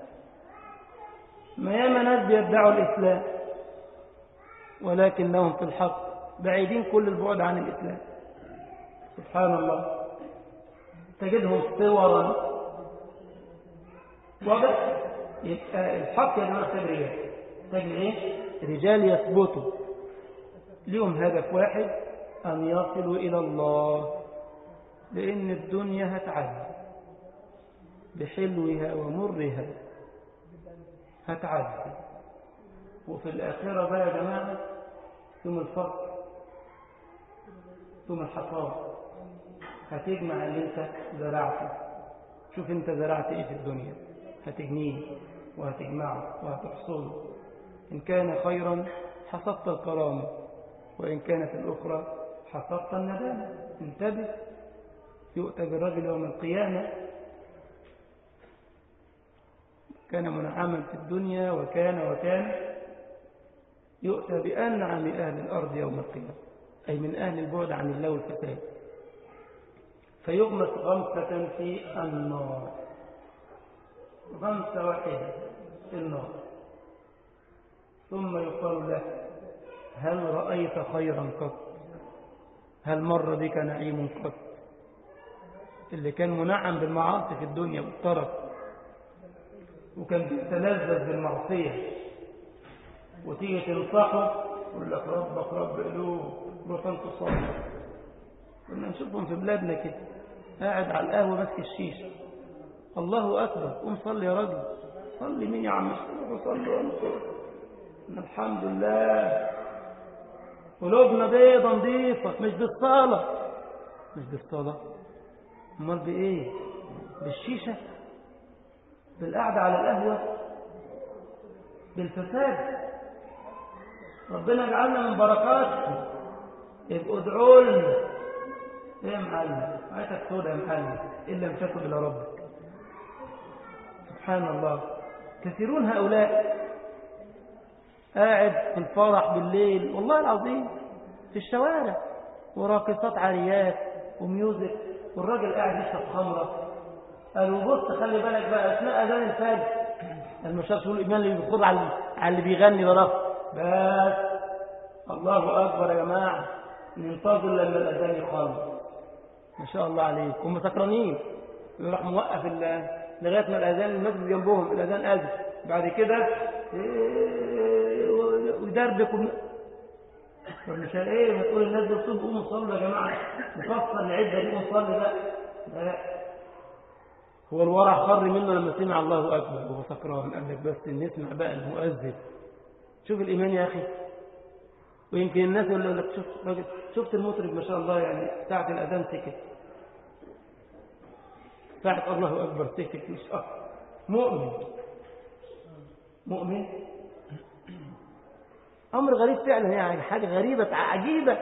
ما ياما ناس بيدعوا الإسلام ولكنهم في الحق بعيدين كل البعد عن الإسلام سبحان الله تجدهم صورا واضح يبقى الحق يا جماعه محتاج رجال محتاج ايه رجال يثبتوا لهم هدف واحد ان يصلوا الى الله لأن الدنيا هتعدي بحلوها ومرها هتعدي وفي الآخرة بقى يا جماعة ثم الفقر ثم الحصاد هتجمع اللي انت زرعته شوف انت زرعت ايه في الدنيا هتجنيه وهتجمعه وهتحصده إن كان خيرا حصدت الكرامة وإن كانت الأخرى حصدت الندامة انتبه يؤتى بالرجل يوم القيامة كان منعما في الدنيا وكان وكان يؤتى بأنعم أهل الأرض يوم القيامة أي من أهل البعد عن الله والفساد فيغمس غمسة في النار غمسة واحدة في النار ثم يقال له هل رأيت خيرا قط هل مر بك نعيم قط اللي كان منعم بالمعاصي في الدنيا والطرف وكان بيتلذذ بالمعصية وتيجي تنصحه يقول لك ربك رب قلوب روح انت صالح كنا نشوفهم في بلادنا كده قاعد على القهوة ماسك الشيشة الله أكبر قوم صلي يا راجل صلي مين يا عم روح صلي وانصر الحمد لله قلوبنا بيضة نظيفة مش بالصلاة مش بالصلاة امال بايه بالشيشة بالقعدة على القهوة بالفساد ربنا يجعلنا من بركاته يبقوا ادعوا لنا ايه يا معلم عيتك سودة يا معلم الا لم تكن الى ربك سبحان الله كثيرون هؤلاء قاعد في الفرح بالليل والله العظيم في الشوارع وراقصات عاريات وميوزك والراجل قاعد يشرب خمرة قالوا بص خلي بالك بقى اثناء اذان الفجر المشايخ يقول الايمان اللي بيخرج على على اللي بيغني وراه بس الله اكبر يا جماعه ننتظر لما الاذان يخلص ما شاء الله عليكم هم سكرانين يروح موقف لغايه ما الاذان المسجد جنبهم الاذان اذن بعد كده ويدربك مش ايه هتقول الناس دول صوم قوموا صلوا يا جماعه نفصل العده دي ونصلي بقى لا هو الورع خر منه لما سمع الله اكبر وهو سكران قال لك بس نسمع بقى المؤذن شوف الايمان يا اخي ويمكن الناس يقول لك شوف راجل شفت المطرب ما شاء الله يعني ساعه الاذان سكت ساعه الله اكبر سكت مش اكتر مؤمن مؤمن أمر غريب فعلا يعني حاجة غريبة عجيبة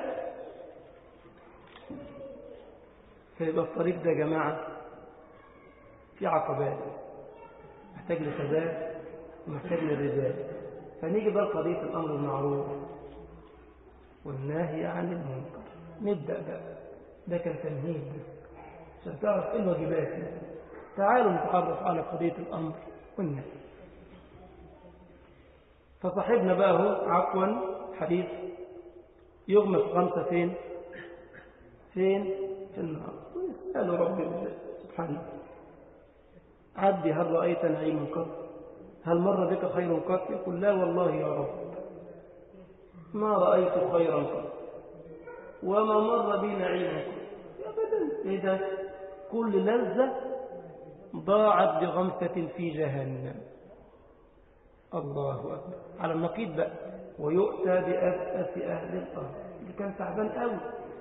فيبقى الطريق ده يا جماعة في عقبات محتاج لثبات ومحتاج للرجال فنيجي بقى قضية الأمر المعروف والنهي عن المنكر نبدأ بقى ده كان تمهيد عشان تعرف ايه الواجبات تعالوا نتعرف على قضية الأمر والنهي فصاحبنا بقى هو عفوا حديث يغمس خمسة فين فين في النار ويسأل ربي سبحانه عبدي هل رأيت نعيما قط هل مر بك خير قط يقول لا والله يا رب ما رأيت خيرا قط وما مر بي نعيما قط أبدا إيه ده كل لذة ضاعت بغمسة في جهنم الله أكبر على النقيض بقى ويؤتى بأبأس أهل الأرض اللي كان تعبان قوي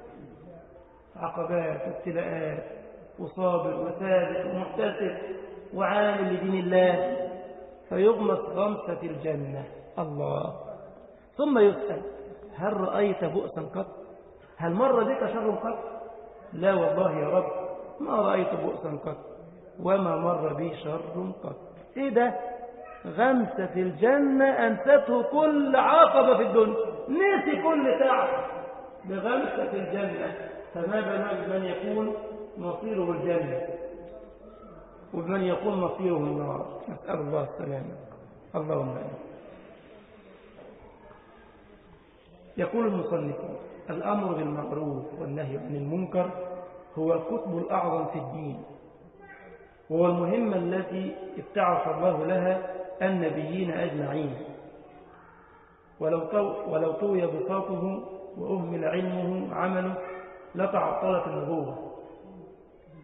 عقبات وابتلاءات وصابر وثابت ومحتسب وعامل لدين الله فيغمس غمسة الجنة الله ثم يسأل هل رأيت بؤسا قط هل مر بك شر قط لا والله يا رب ما رأيت بؤسا قط وما مر بي شر قط ايه ده غمسة في الجنة أنسته كل عقبة في الدنيا نسي كل تعب بغمسة في الجنة فما بالك من يكون مصيره الجنة ومن يكون مصيره النار نسأل الله السلامة اللهم آمين يقول المصنف الأمر بالمعروف والنهي عن المنكر هو القطب الأعظم في الدين وهو المهمة التي ابتعث الله لها النبيين أجمعين ولو, طو ولو طوي بساطه وأهمل علمه عمله لتعطلت النبوة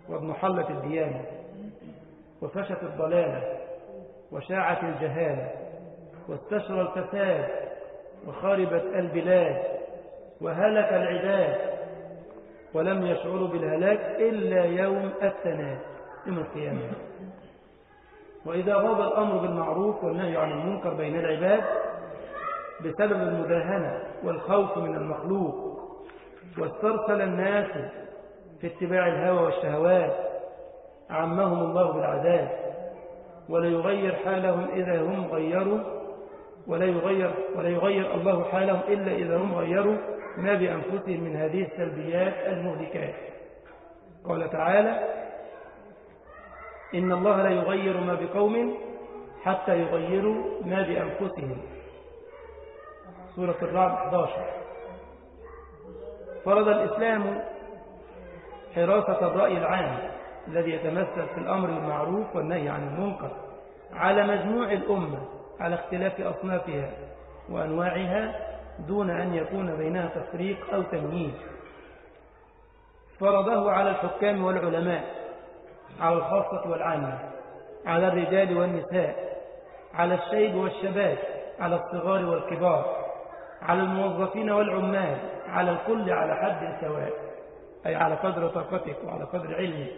واضمحلت الديانة وفشت الضلالة وشاعت الجهالة واستشرى الفساد وخربت البلاد وهلك العباد ولم يشعروا بالهلاك إلا يوم التناد يوم القيامة وإذا غاب الأمر بالمعروف والنهي عن المنكر بين العباد بسبب المداهنة والخوف من المخلوق واسترسل الناس في اتباع الهوى والشهوات عمهم الله بالعذاب ولا يغير حالهم إذا هم غيروا ولا يغير, ولا يغير الله حالهم إلا إذا هم غيروا ما بأنفسهم من هذه السلبيات المهلكات قال تعالى إن الله لا يغير ما بقوم حتى يغيروا ما بأنفسهم سورة الرعد 11 فرض الإسلام حراسة الرأي العام الذي يتمثل في الأمر بالمعروف والنهي عن المنكر على مجموع الأمة على اختلاف أصنافها وأنواعها دون أن يكون بينها تفريق أو تمييز فرضه على الحكام والعلماء على الخاصة والعامة على الرجال والنساء على الشيب والشباب على الصغار والكبار على الموظفين والعمال على الكل على حد سواء أي على قدر طاقتك وعلى قدر علمك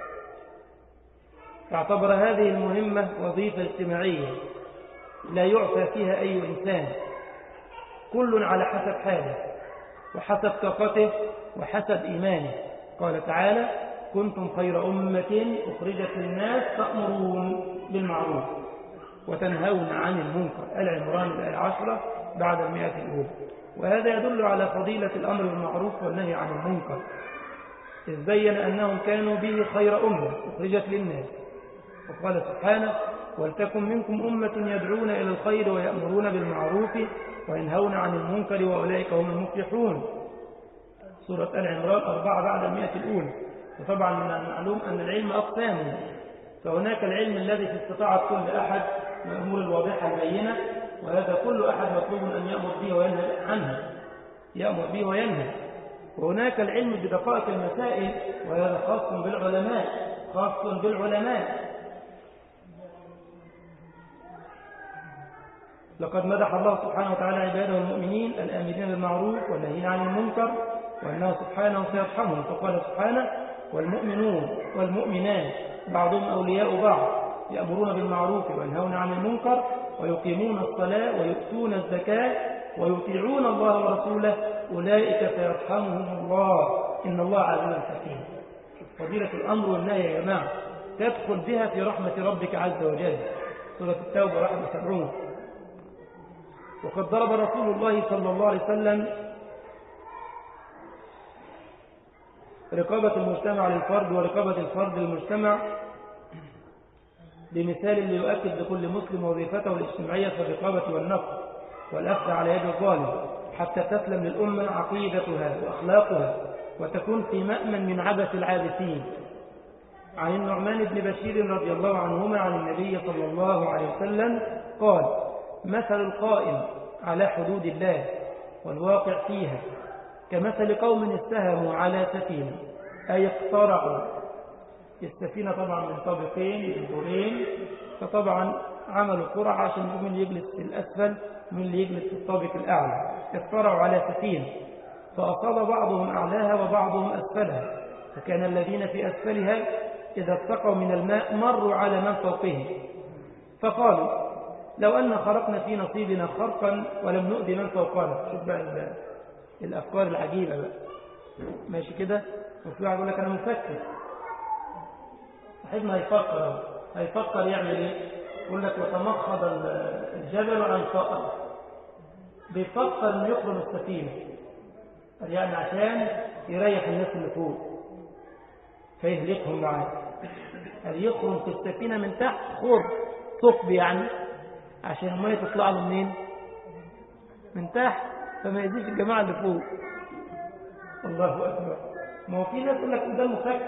فاعتبر هذه المهمة وظيفة اجتماعية لا يعفى فيها أي إنسان كل على حسب حاله وحسب طاقته وحسب إيمانه قال تعالى كنتم خير أمة أخرجت للناس تأمرون بالمعروف وتنهون عن المنكر العمران الآية عشرة بعد المئة الأولى وهذا يدل على فضيلة الأمر بالمعروف والنهي عن المنكر إذ بين أنهم كانوا به خير أمة أخرجت للناس وقال سبحانه ولتكن منكم أمة يدعون إلى الخير ويأمرون بالمعروف وينهون عن المنكر وأولئك هم المفلحون سورة العمران أربعة بعد المئة الأولى وطبعا من المعلوم أن العلم أقسام فهناك العلم الذي في استطاعة كل أحد من الأمور الواضحة البينة وهذا كل أحد مطلوب أن يأمر به وينهى عنه يأمر به وينهى وهناك العلم بدقائق المسائل وهذا خاص بالعلماء خاص بالعلماء لقد مدح الله سبحانه وتعالى عباده المؤمنين الآمرين بالمعروف والنهيين عن المنكر وأنه سبحانه سيرحمهم فقال سبحانه والمؤمنون والمؤمنات بعضهم أولياء بعض يأمرون بالمعروف وينهون عن المنكر ويقيمون الصلاة ويؤتون الزكاة ويطيعون الله ورسوله أولئك سيرحمهم الله إن الله عزيز حكيم فضيلة الأمر والنهي يا جماعة تدخل بها في رحمة ربك عز وجل سورة التوبة رحمة سبعون وقد ضرب رسول الله صلى الله عليه وسلم رقابة المجتمع للفرد ورقابة الفرد للمجتمع بمثال ليؤكد لكل مسلم وظيفته الاجتماعية في الرقابة والنقد والأخذ على يد الظالم حتى تسلم للأمة عقيدتها وأخلاقها وتكون في مأمن من عبث العابثين عن النعمان بن بشير رضي الله عنهما عن النبي صلى الله عليه وسلم قال مثل القائم على حدود الله والواقع فيها كمثل قوم استهموا على سفينة أي اقترعوا السفينة طبعا من طابقين من دورين فطبعا عملوا قرعة عشان من اللي يجلس في الأسفل من اللي يجلس في الطابق الأعلى اقترعوا على سفينة فأصاب بعضهم أعلاها وبعضهم أسفلها فكان الذين في أسفلها إذا اتقوا من الماء مروا على من فوقهم فقالوا لو أن خرقنا في نصيبنا خرقا ولم نؤذي من فوقنا شوف بقى الأفكار العجيبة بقى ماشي كده وفي واحد يقول لك أنا مفكر صاحبنا هيفكر هيفكر يعمل ايه يقول لك وتمخض الجبل عن فقر بيفكر انه يخرم السفينة يعني عشان يريح الناس اللي فوق فيهلكهم معاه قال يخرم في السفينة من تحت خر ثقب يعني عشان المية تطلع له منين من تحت فما يزيش الجماعة اللي فوق الله أكبر ما هو في ناس يقول لك ده مفكر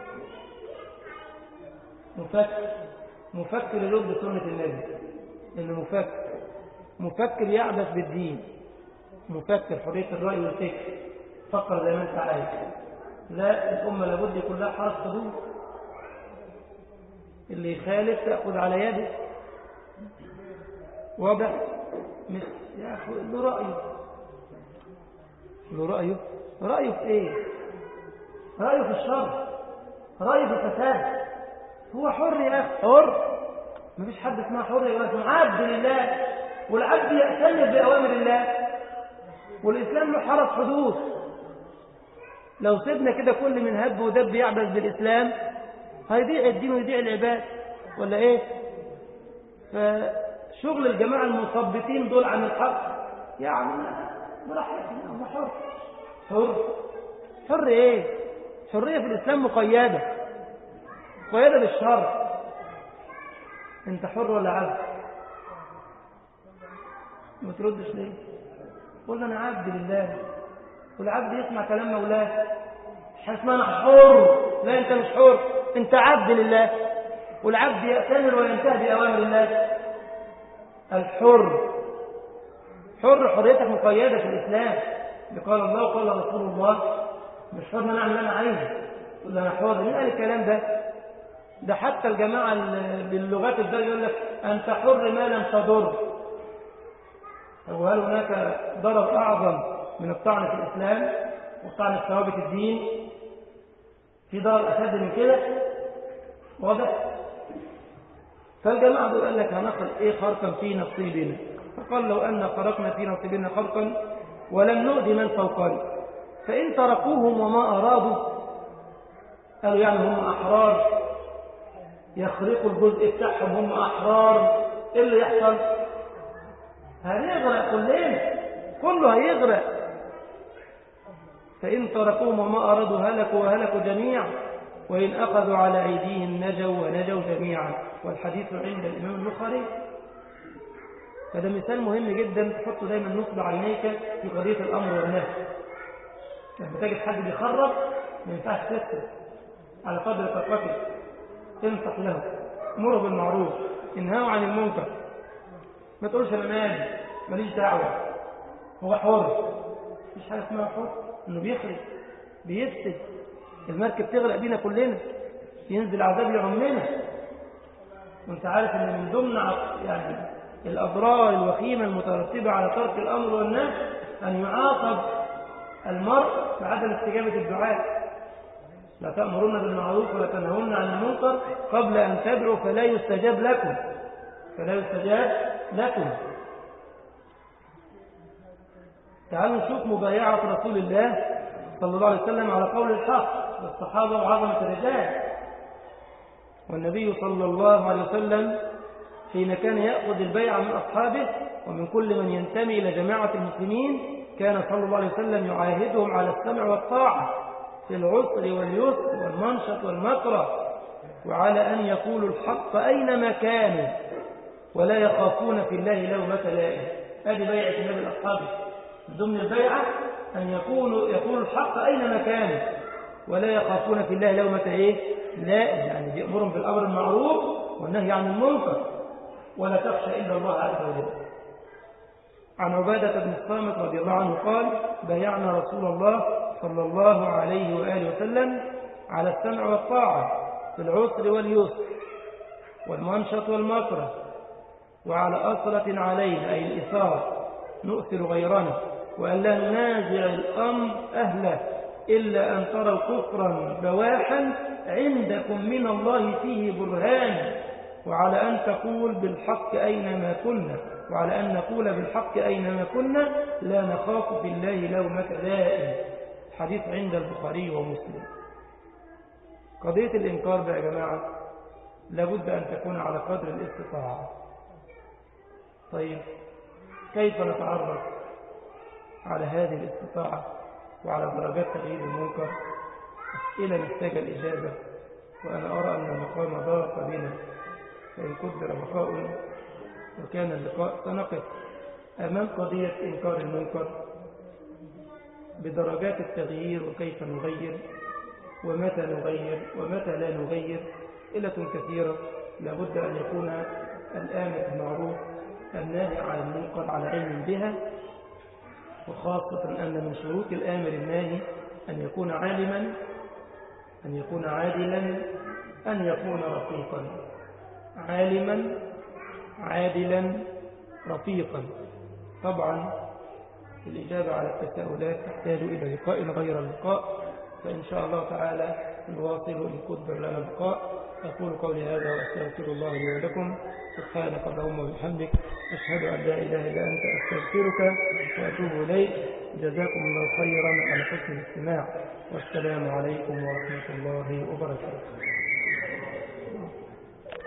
مفكر مفكر ضد سنة النبي إنه مفكر مفكر يعبث بالدين مفكر حرية الرأي والفكر فكر زي ما أنت عايز لا الأمة لابد يكون لها حرس حدود اللي يخالف تأخذ على يده واضح مش يا أخي له رأيه له رأيه رأيه في ايه رأيه في الشر رأيه في الفساد هو حر يا أخي حر مفيش حد اسمها حر يا أخي عبد لله والعبد يأتمر بأوامر الله والإسلام له حرس حدود لو سيبنا كده كل من هب ودب يعبث بالإسلام هيضيع الدين ويضيع العباد ولا ايه فشغل الجماعة المثبتين دول عن الحق يعني براحتهم هو حر حر حر ايه حرية في الإسلام مقيدة مقيدة بالشر انت حر ولا عبد ما تردش ليه قول انا عبد لله والعبد يسمع كلام مولاه مش اسمها انا حر لا انت مش حر انت عبد لله والعبد يأتمر وينتهي بأوامر الله الحر حر حريتك مقيدة في الإسلام قال الله وقال رسول الله مش حر انا اعمل انا عايزه ولا انا حر مين قال الكلام ده ده حتى الجماعة باللغات الدار يقول لك أنت حر ما لم تضر هو هل هناك ضرر أعظم من الطعن في الإسلام والطعن في ثوابت الدين في ضرر أشد من كده واضح فالجماعة دول قال لك هنخل إيه خرقا في نصيبنا فقال لو أن خرقنا في نصيبنا خرقا ولم نؤذي من فوقنا فإن تركوهم وما أرادوا قالوا يعني هم أحرار يخرقوا الجزء بتاعهم هم أحرار إيه اللي يحصل هنغرق كلنا كله هيغرق فإن تركوهم وما أرادوا هلكوا وهلكوا جميعا وإن أخذوا على أيديهم نجوا ونجوا جميعا والحديث عند الإمام البخاري فده مثال مهم جدا تحطه دايما نصب عينيك في قضية الأمر والنهي لما تجد حد بيخرب ما ينفعش تسكت على قدر طاقتك تنصح له مره بالمعروف انهاه عن المنكر ما تقولش انا مالي ماليش دعوه هو حر مفيش حاجه اسمها حر انه بيخرج بيفسد المركب تغرق بينا كلنا ينزل عذاب يعمنا وانت عارف ان من ضمن يعني الاضرار الوخيمه المترتبه على ترك الامر والنهي ان يعاقب المرء بعدم استجابه الدعاء لا تأمرون بالمعروف ولا تنهون عن المنكر قبل أن تدعوا فلا يستجاب لكم فلا يستجاب لكم تعالوا نشوف مبايعة رسول الله صلى الله عليه وسلم على قول الحق والصحابة وعظمة الرجال والنبي صلى الله عليه وسلم حين كان يأخذ البيع من أصحابه ومن كل من ينتمي إلى جماعة المسلمين كان صلى الله عليه وسلم يعاهدهم على السمع والطاعة في العسر واليسر والمنشط والمكره وعلى أن يقولوا الحق أينما كانوا ولا يخافون في الله لومة لائم هذه بيعة النبي الأصحابي ضمن البيعة أن يقولوا يقولوا الحق أينما كانوا ولا يخافون في الله لومة إيه؟ لائم يعني بيأمرهم بالأمر المعروف والنهي عن المنكر ولا تخشى إلا الله عز وجل عن عبادة بن الصامت رضي الله عنه قال بايعنا رسول الله صلى الله عليه وآله وسلم على السمع والطاعة في العسر واليسر والمنشط والمكره وعلى أصلة علينا أي الإثار نؤثر غيرنا وأن لا ننازع الأمر أهله إلا أن تروا كفرا بواحا عندكم من الله فيه برهان وعلى أن تقول بالحق أينما كنا وعلى أن نقول بالحق أينما كنا لا نخاف في الله لومة لائم حديث عند البخاري ومسلم قضية الإنكار بقى يا جماعة لابد أن تكون على قدر الاستطاعة طيب كيف نتعرف على هذه الاستطاعة وعلى درجات تغيير المنكر أسئلة محتاجة الإجابة وأنا أرى أن المقام ضاق بنا فإن قدر بقاء وكان اللقاء سنقف أمام قضية إنكار المنكر بدرجات التغيير وكيف نغير ومتى نغير ومتى لا نغير إلة كثيرة لابد أن يكون الآمر بالمعروف الناهي عن المنكر على علم بها وخاصة أن من شروط الآمر الناهي أن يكون عالما أن يكون عادلا أن يكون رقيقا عالما عادلا رفيقا طبعا الإجابة على التساؤلات تحتاج إلى لقاء غير اللقاء فإن شاء الله تعالى نواصل إن قدر لنا اللقاء أقول قولي هذا وأستغفر الله لي ولكم سبحانك اللهم وبحمدك أشهد أن لا إله إلا أنت أستغفرك وأتوب إليك جزاكم الله خيرا على حسن الاستماع والسلام عليكم ورحمة الله وبركاته